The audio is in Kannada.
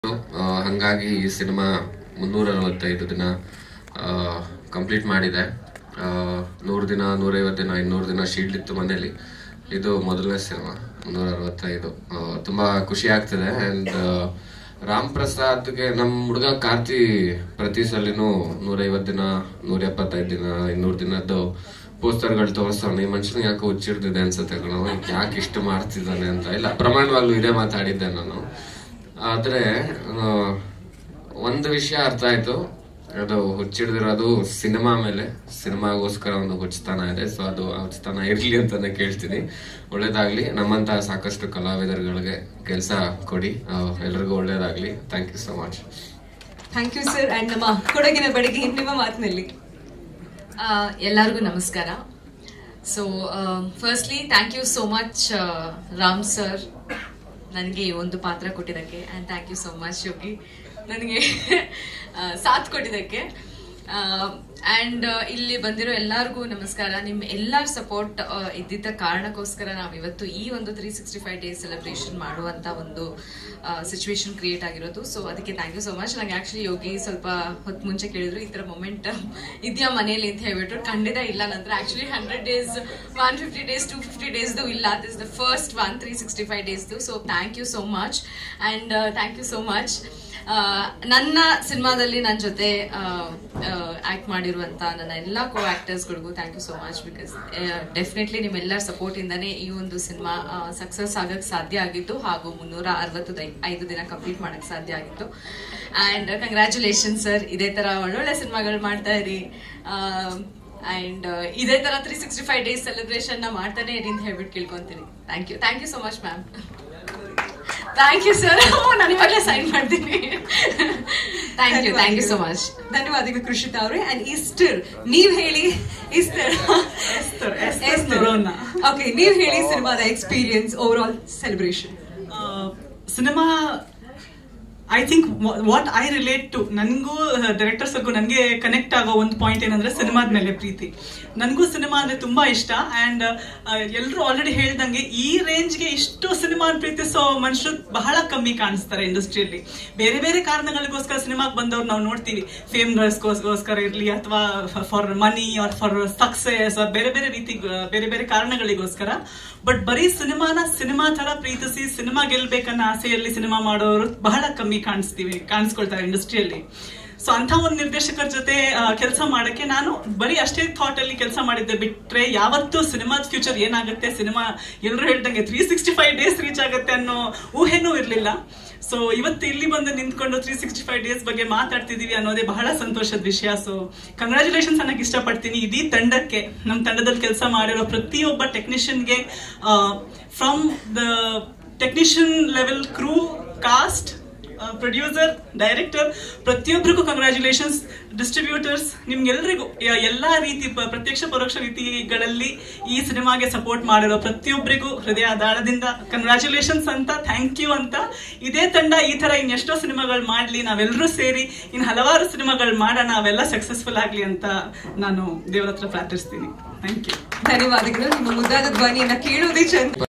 ಆ, ಹಂಗಾಗಿ ಈ ಸಿನಿಮಾ ಮುನ್ನೂರ ಅರವತ್ತೈದು ದಿನ ಕಂಪ್ಲೀಟ್ ಮಾಡಿದೆ ಆ, ನೂರು ದಿನ ನೂರೈವತ್ತು ದಿನ ಇನ್ನೂರು ದಿನ ಶೀಲ್ಡ್ ಇತ್ತು ಮನೇಲಿ ಇದು ಮೊದಲನೇ ಸಿನಿಮಾ ಮುನ್ನೂರ ಅರವತ್ತೈದು ಆ, ತುಂಬಾ ಖುಷಿ ಆಗ್ತಿದೆ ಅಂಡ್ ರಾಮ್ ಪ್ರಸಾದ್ಗೆ ನಮ್ಮ ಹುಡುಗ ಕಾರ್ತಿ ಪ್ರತಿ ಸಲಿನೂ ನೂರೈವತ್ತು ದಿನ ನೂರ ಎಪ್ಪತ್ತೈದು ದಿನ ಇನ್ನೂರು ದಿನದ್ದು ಪೋಸ್ಟರ್ಗಳು ತೋರಿಸ್ತಾನೆ ಈ ಮನುಷ್ಯನಿಗೆ ಯಾಕೆ ಹುಚ್ಚಿಡ್ತಿದೆ ಅನ್ಸುತ್ತೆ ಕಣೋ ಯಾಕೆ ಇಷ್ಟು ಮಾಡ್ತಿದ್ದಾನೆ ಅಂತ ಇಲ್ಲ ಪ್ರಮಾಣವಾಗ್ಲೂ ಇದೇ ಮಾತಾಡಿದ್ದೆ ನಾನು ಆದ್ರೆ ಆ, ಒಂದು ವಿಷಯ ಅರ್ಥ ಆಯ್ತು ಅದು ಹುಚ್ಚಿಡ್ದಿರೋದು ಸಿನಿಮಾ ಮೇಲೆ ಸಿನಿಮಾಗೋಸ್ಕರ ಒಂದು ಹುಚ್ಚತನ ಇದೆ ಸೊ ಅದು ಆ ಹುಚ್ಚತನ ಇರ್ಲಿ ಅಂತಾನೆ ಕೇಳ್ತೀನಿ ಒಳ್ಳೇದಾಗ್ಲಿ ನಮ್ಮಂತ ಸಾಕಷ್ಟು ಕಲಾವಿದರುಗಳಿಗೆ ಕೆಲಸ ಕೊಡಿ ಆ, ಎಲ್ರಿಗೂ ಒಳ್ಳೇದಾಗ್ಲಿ thank you so much thank you sir and ನಮ್ಮ ಕೊಡಗಿನ ಬಡಗಿ ನಿಮ್ಮ ಮಾತಿನಲ್ಲಿ ಆ, ಎಲ್ಲರಿಗೂ ನಮಸ್ಕಾರ so firstly thank you so much Ram sir ನನಗೆ ಈ ಒಂದು ಪಾತ್ರ ಕೊಟ್ಟಿದ್ದಕ್ಕೆ and thank you so much Yogi ನನಗೆ ಆ, ಸಾಥ್ ಕೊಟ್ಟಿದ್ದಕ್ಕೆ ಆ್ಯಂಡ್ ಇಲ್ಲಿ ಬಂದಿರೋ ಎಲ್ಲರಿಗೂ ನಮಸ್ಕಾರ ನಿಮ್ಮ ಎಲ್ಲರ ಸಪೋರ್ಟ್ ಇದ್ದಿದ್ದ ಕಾರಣಕ್ಕೋಸ್ಕರ ನಾವು ಇವತ್ತು ಈ ಒಂದು three sixty five days celebration ಮಾಡುವಂತ ಒಂದು ಸಿಚುವೇಶನ್ ಕ್ರಿಯೇಟ್ ಆಗಿರೋದು ಸೊ ಅದಕ್ಕೆ ಥ್ಯಾಂಕ್ ಯು ಸೋ ಮಚ್ ನಂಗೆ ಆಕ್ಚುಲಿ ಯೋಗಿ ಸ್ವಲ್ಪ ಹೊತ್ತು ಮುಂಚೆ ಕೇಳಿದ್ರು ಈ ಥರ ಮೊಮೆಂಟ್ ಇದೆಯಾ ಮನೇಲಿ ಅಂತ ಹೇಳ್ಬಿಟ್ಟು ಖಂಡಿತ ಇಲ್ಲ ನಂತರ actually hundred days one fifty days two fifty ಡೇಸ್ದು ಇಲ್ಲ this the first one three sixty five ಡೇಸ್ದು so thank you so much and thank you so much ನನ್ನ ಸಿನಿಮಾದಲ್ಲಿ ನನ್ನ ಜೊತೆ ಆಕ್ಟ್ ಮಾಡಿರುವಂತ ನನ್ನ ಎಲ್ಲ ಕೋ ಆಕ್ಟರ್ಸ್ಗಳಿಗೂ thank you so much because definitely ನಿಮ್ಮೆಲ್ಲರ ಸಪೋರ್ಟ್ ಇಂದಾನೆ ಈ ಒಂದು ಸಿನಿಮಾ ಸಕ್ಸಸ್ ಆಗಕ್ ಸಾಧ್ಯ ಆಗಿತ್ತು ಹಾಗೂ ಮುನ್ನೂರ ಅರವತ್ತು ಐದು ದಿನ ಕಂಪ್ಲೀಟ್ ಮಾಡಕ್ ಸಾಧ್ಯ ಆಗಿತ್ತು ಅಂಡ್ ಕಂಗ್ರ್ಯಾಚುಲೇಷನ್ ಸರ್ ಇದೇ ತರ ಒಳ್ಳೊಳ್ಳೆ ಸಿನಿಮಾಗಳು ಮಾಡ್ತಾ ಇರಿ ಅಂಡ್ ಇದೇ ತರ three sixty five days celebration ನ ಮಾಡ್ತಾನೆ ಇರಿ ಅಂತ ಹೇಳ್ಬಿಟ್ಟು ಕೇಳ್ಕೊಂತೀನಿ thank you thank you so much ma'am thank you sir ನಾನು ಇವಾಗಲೇ ಸೈನ್ ಮಾಡ್ತೀನಿ thank you thank you so much ಧನ್ಯವಾದಗಳು ಕೃಷಿತಾ ಅವರೇ ಅಂಡ್ ಈಸ್ಟರ್ ನೀವ್ ಹೇಳಿ Esther Esther, Esther Noronha. Okay ನೀವ್ ಹೇಳಿ ಸಿನಿಮಾದ experience overall celebration cinema I think what I relate to ನನಗೂ ಡೈರೆಕ್ಟರ್ಸ್ಗೂ ನನಗೆ ಕನೆಕ್ಟ್ ಆಗೋ ಒಂದು ಪಾಯಿಂಟ್ ಏನಂದ್ರೆ ಸಿನಿಮಾದ ಮೇಲೆ ಪ್ರೀತಿ ನನಗೂ ಸಿನಿಮಾ ಅಂದ್ರೆ ತುಂಬಾ ಇಷ್ಟ ಅಂಡ್ ಎಲ್ಲರೂ ಆಲ್ರೆಡಿ ಹೇಳ್ದಂಗೆ ಈ ರೇಂಜ್ಗೆ ಇಷ್ಟು ಸಿನಿಮಾ ಪ್ರೀತಿಸೋ ಮನುಷ್ಯರು ಬಹಳ ಕಮ್ಮಿ ಕಾಣಿಸ್ತಾರೆ ಇಂಡಸ್ಟ್ರಿಯಲ್ಲಿ ಬೇರೆ ಬೇರೆ ಕಾರಣಗಳಿಗೋಸ್ಕರ ಸಿನಿಮಾಗೆ ಬಂದವ್ರು ನಾವು ನೋಡ್ತೀವಿ ಫೇಮ್ಗೋಸ್ಕರ ಇರಲಿ ಅಥವಾ for money or for success or ಬೇರೆ ಬೇರೆ ರೀತಿ ಬೇರೆ ಬೇರೆ ಕಾರಣಗಳಿಗೋಸ್ಕರ ಬಟ್ ಬರೀ ಸಿನಿಮಾನ ಸಿನಿಮಾ ತರ ಪ್ರೀತಿಸಿ ಸಿನಿಮಾ ಗೆಲ್ಬೇಕನ್ನೋ ಆಸೆಯಲ್ಲಿ ಸಿನಿಮಾ ಮಾಡೋರು ಬಹಳ ಕಮ್ಮಿ ಕಾಣಿಸ್ತೀವಿ ಕಾಣಿಸ್ಕೊಳ್ತಾರೆ ಇಂಡಸ್ಟ್ರಿಯಲ್ಲಿ ಸೊ ಅಂತ ಒಂದು ನಿರ್ದೇಶಕರ ಜೊತೆ ಕೆಲಸ ಮಾಡಕ್ಕೆ ನಾನು ಬರೀ ಅಷ್ಟೇ ಥಾಟ್ ಅಲ್ಲಿ ಕೆಲಸ ಮಾಡಿದ್ದೆ ಬಿಟ್ರೆ ಯಾವತ್ತೂ ಸಿನಿಮಾದ ಫ್ಯೂಚರ್ ಏನಾಗುತ್ತೆ ಸಿನಿಮಾ ಎಲ್ಲರೂ ಹೇಳ್ದಂಗೆ three sixty five days reach ಆಗುತ್ತೆ ಅನ್ನೋ ಊಹೆನೂ ಇರಲಿಲ್ಲ ಸೊ ಇವತ್ತು ಇಲ್ಲಿ ಬಂದು ನಿಂತ್ಕೊಂಡು ತ್ರೀ ಸಿಕ್ಸ್ಟಿ ಫೈವ್ ಡೇಸ್ ಬಗ್ಗೆ ಮಾತಾಡ್ತಿದೀವಿ ಅನ್ನೋದೇ ಬಹಳ ಸಂತೋಷದ ವಿಷಯ ಸೊ ಕಂಗ್ರ್ಯಾಚುಲೇಷನ್ಸ್ ಅನ್ನಕ್ಕೆ ಇಷ್ಟಪಡ್ತೀನಿ ಇಡೀ ತಂಡಕ್ಕೆ ನಮ್ಮ ತಂಡದಲ್ಲಿ ಕೆಲಸ ಮಾಡಿರೋ ಪ್ರತಿಯೊಬ್ಬ ಟೆಕ್ನಿಷಿಯನ್ಗೆ from the technician level crew cast producer director ಪ್ರತಿಯೊಬ್ಬರಿಗೂ ಕಂಗ್ರ್ಯಾಚುಲೇಷನ್ಸ್ ಡಿಸ್ಟ್ರಿಬ್ಯೂಟರ್ಸ್ ನಿಮ್ಗೆಲ್ರಿಗೂ ಯ- ಎಲ್ಲಾ ರೀತಿ ಪ- ಪ್ರತ್ಯಕ್ಷ ಪರೋಕ್ಷ ರೀತಿಗಳಲ್ಲಿ ಈ ಸಿನಿಮಾಗೆ ಸಪೋರ್ಟ್ ಮಾಡಿರೋ ಪ್ರತಿಯೊಬ್ಬರಿಗೂ ಹೃದಯ ದಾಳದಿಂದ ಕಂಗ್ರ್ಯಾಚುಲೇಷನ್ಸ್ ಅಂತ ಥ್ಯಾಂಕ್ ಯು ಅಂತ ಇದೇ ತಂಡ ಈ ತರ ಇನ್ನೆಷ್ಟೋ ಸಿನಿಮಾಗಳು ಮಾಡ್ಲಿ ನಾವೆಲ್ಲರೂ ಸೇರಿ ಇನ್ನು ಹಲವಾರು ಸಿನಿಮಾಗಳು ಮಾಡೋಣ ಅವೆಲ್ಲ ಸಕ್ಸಸ್ಫುಲ್ ಆಗ್ಲಿ ಅಂತ ನಾನು ದೇವರ ಹತ್ರ ಪ್ರಾರ್ಥಿಸ್ತೀನಿ ಥ್ಯಾಂಕ್ ಯು ಧನ್ಯವಾದಗಳು ನಿಮ್ಮ ಮುದ್ದಾದ ಧ್ವನಿಯನ್ನ ಕೇಳೋದೇ ಚಂದ